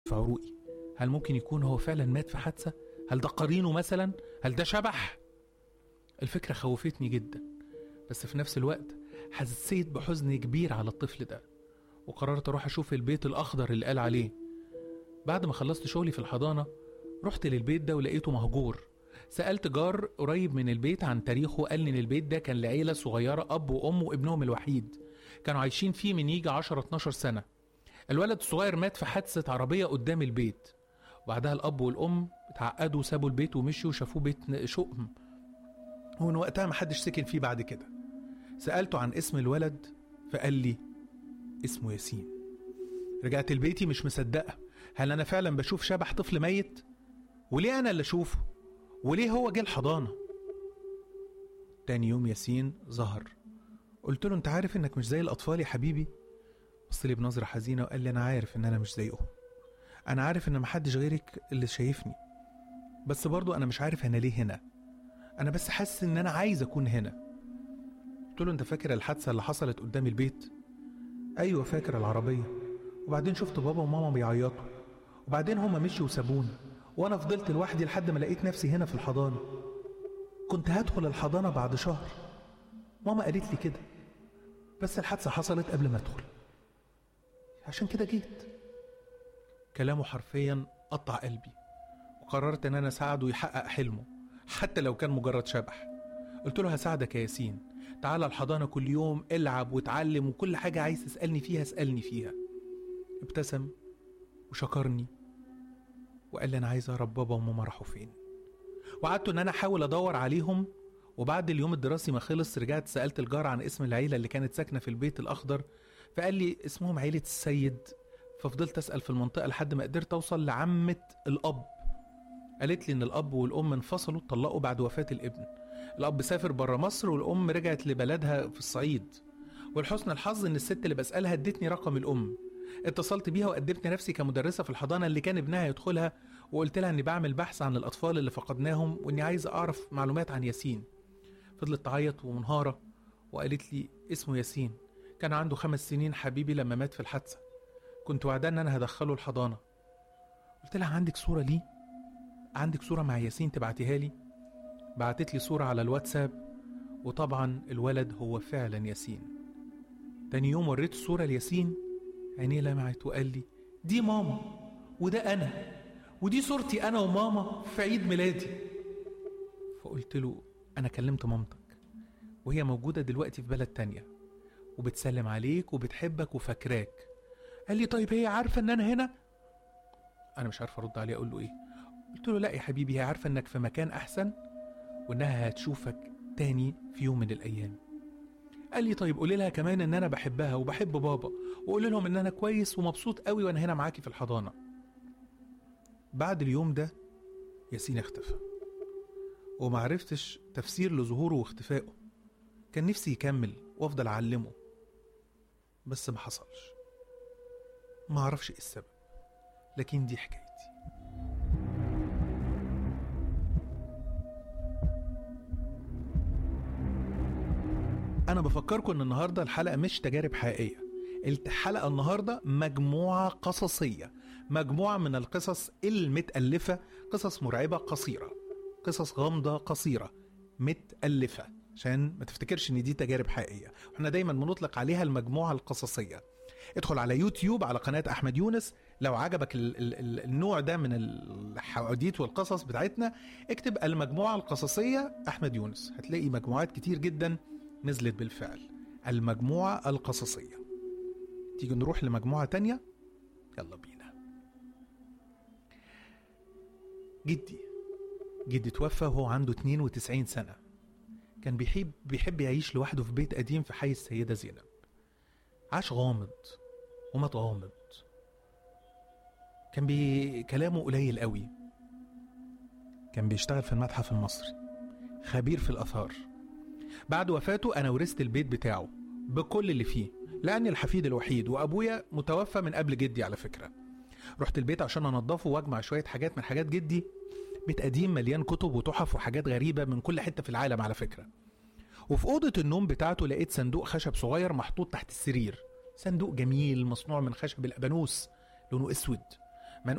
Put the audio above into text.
في عروقي هل ممكن يكون هو فعلا مات في حادثة؟ هل ده قرينه مثلا؟ هل ده شبح؟ الفكرة خوفتني جدا بس في نفس الوقت حسيت بحزن كبير على الطفل ده وقررت اروح اشوف البيت الاخضر اللي قال عليه بعد ما خلصت شغلي في الحضانة رحت للبيت ده ولقيته مهجور سألت جار قريب من البيت عن تاريخه قال لي إن البيت ده كان لعيلة صغيرة أب وأم وابنهم الوحيد كانوا عايشين فيه من يجي 10 12 سنة الولد الصغير مات في حادثة عربية قدام البيت وبعدها الأب والأم اتعقدوا وسابوا البيت ومشوا وشافوه بيت شؤم ومن وقتها محدش سكن فيه بعد كده سألته عن اسم الولد فقال لي اسمه ياسين رجعت لبيتي مش مصدقة هل أنا فعلا بشوف شبح طفل ميت؟ وليه أنا اللي أشوفه؟ وليه هو جه الحضانة؟ تاني يوم ياسين ظهر قلت له أنت عارف إنك مش زي الأطفال يا حبيبي؟ بص لي بنظرة حزينة وقال لي أنا عارف إن أنا مش زيهم أنا عارف إن محدش غيرك اللي شايفني بس برضو أنا مش عارف أنا ليه هنا أنا بس حاسس إن أنا عايز أكون هنا قلت له أنت فاكر الحادثة اللي حصلت قدام البيت؟ أيوة فاكر العربية وبعدين شفت بابا وماما بيعيطوا وبعدين هما مشوا وسابوني وأنا فضلت لوحدي لحد ما لقيت نفسي هنا في الحضانة كنت هدخل الحضانة بعد شهر ماما قالت لي كده بس الحادثة حصلت قبل ما أدخل عشان كده جيت كلامه حرفيا قطع قلبي وقررت ان انا اساعده يحقق حلمه حتى لو كان مجرد شبح قلت له هساعدك يا ياسين تعال الحضانه كل يوم العب واتعلم وكل حاجه عايز تسالني فيها اسالني فيها ابتسم وشكرني وقال لي انا عايز اعرف بابا وماما راحوا فين وقعدت ان انا احاول ادور عليهم وبعد اليوم الدراسي ما خلص رجعت سالت الجار عن اسم العيله اللي كانت ساكنه في البيت الاخضر فقال لي اسمهم عيله السيد ففضلت اسال في المنطقه لحد ما قدرت اوصل لعمه الاب قالت لي ان الاب والام انفصلوا اتطلقوا بعد وفاه الابن الاب سافر بره مصر والام رجعت لبلدها في الصعيد ولحسن الحظ ان الست اللي بسالها ادتني رقم الام اتصلت بيها وقدمت نفسي كمدرسه في الحضانه اللي كان ابنها يدخلها وقلت لها اني بعمل بحث عن الاطفال اللي فقدناهم واني عايز اعرف معلومات عن ياسين فضلت تعيط ومنهاره وقالت لي اسمه ياسين كان عنده خمس سنين حبيبي لما مات في الحادثه كنت وعدان ان انا هدخله الحضانه قلت لها عندك صوره ليه عندك صوره مع ياسين تبعتيها لي بعتت لي صوره على الواتساب وطبعا الولد هو فعلا ياسين تاني يوم وريت الصوره لياسين عينيه لمعت وقال لي دي ماما وده انا ودي صورتي انا وماما في عيد ميلادي فقلت له انا كلمت مامتك وهي موجوده دلوقتي في بلد تانية وبتسلم عليك وبتحبك وفاكراك قال لي طيب هي عارفه ان انا هنا انا مش عارف ارد عليه اقول له ايه قلت له لا يا حبيبي هي عارفه انك في مكان احسن وانها هتشوفك تاني في يوم من الايام قال لي طيب قولي لها كمان ان انا بحبها وبحب بابا وقول لهم ان انا كويس ومبسوط قوي وانا هنا معاكي في الحضانه بعد اليوم ده ياسين اختفى ومعرفتش تفسير لظهوره واختفائه كان نفسي يكمل وافضل اعلمه بس ما حصلش ما اعرفش ايه السبب لكن دي حكايتي انا بفكركم ان النهارده الحلقه مش تجارب حقيقيه الحلقه النهارده مجموعه قصصيه مجموعه من القصص المتالفه قصص مرعبه قصيره قصص غامضه قصيره متالفه عشان ما تفتكرش ان دي تجارب حقيقيه احنا دايما بنطلق عليها المجموعه القصصيه ادخل على يوتيوب على قناه احمد يونس لو عجبك ال ال ال النوع ده من الحواديت والقصص بتاعتنا اكتب المجموعه القصصيه احمد يونس هتلاقي مجموعات كتير جدا نزلت بالفعل المجموعه القصصيه تيجي نروح لمجموعه تانية يلا بينا جدي جدي توفى وهو عنده 92 سنه كان بيحب بيحب يعيش لوحده في بيت قديم في حي السيدة زينب عاش غامض ومات غامض كان بي كلامه قليل قوي كان بيشتغل في المتحف المصري خبير في الآثار بعد وفاته أنا ورثت البيت بتاعه بكل اللي فيه لأني الحفيد الوحيد وأبويا متوفى من قبل جدي على فكرة رحت البيت عشان أنضفه وأجمع شوية حاجات من حاجات جدي بيت قديم مليان كتب وتحف وحاجات غريبة من كل حتة في العالم على فكرة وفي أوضة النوم بتاعته لقيت صندوق خشب صغير محطوط تحت السرير صندوق جميل مصنوع من خشب الأبانوس لونه أسود